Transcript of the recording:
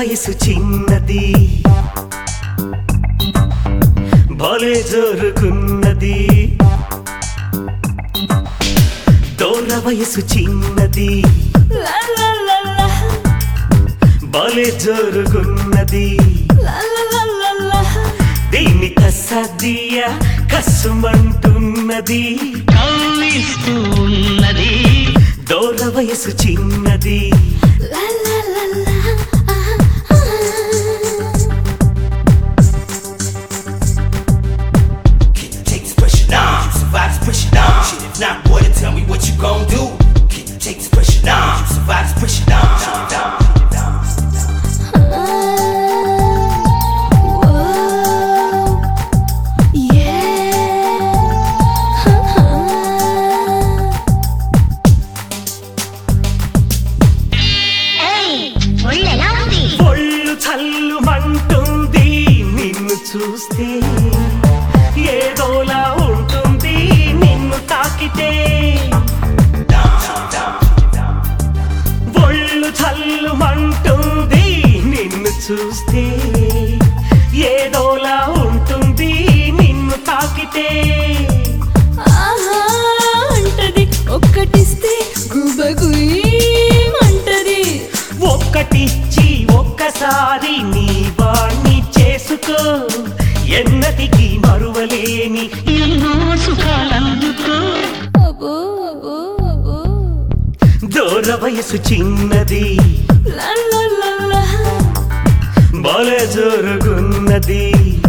వయసు చిన్నది భలే జోరుకున్నది దూర వయసు చిన్నది La la la la, భలే జోరుకున్నది la la la la la. దీన్ని కసదియ కసుమంటున్నది కవ్విస్తూ ఉన్నది దూర వయసు చిన్నది La la la la. ah, ah. Can you take this pressure now? You survive this pressure now. Shit, if not, boy, then tell me what you gon' do. Can you take this pressure now? You survive this pressure now. Shit, down, shit, down. ఒళ్ళెలా ఉంది ఒళ్ళు చల్లుమంటుంది నిన్ను చూస్తే ఏదోలా ఉంటుంది నిన్ను తాకితే ఒళ్ళు చల్లుమంటుంది నిన్ను చూస్తే ఏదోలా ఉంటుంది నిన్ను తాకితే ఆహా అంటది ఒక్కటిస్తే గుబగుయ్యమంటది ఒక్కటిచ్చి ఒక్కసారి నీ వాణ్ణి చేసుకో ఎన్నటికి మరువలేని ఎన్నో సుఖాలందుకో అబ్బో అబ్బో అబ్బో దూర వయసు చిన్నది లా లా లా లా బల జరుగున్నది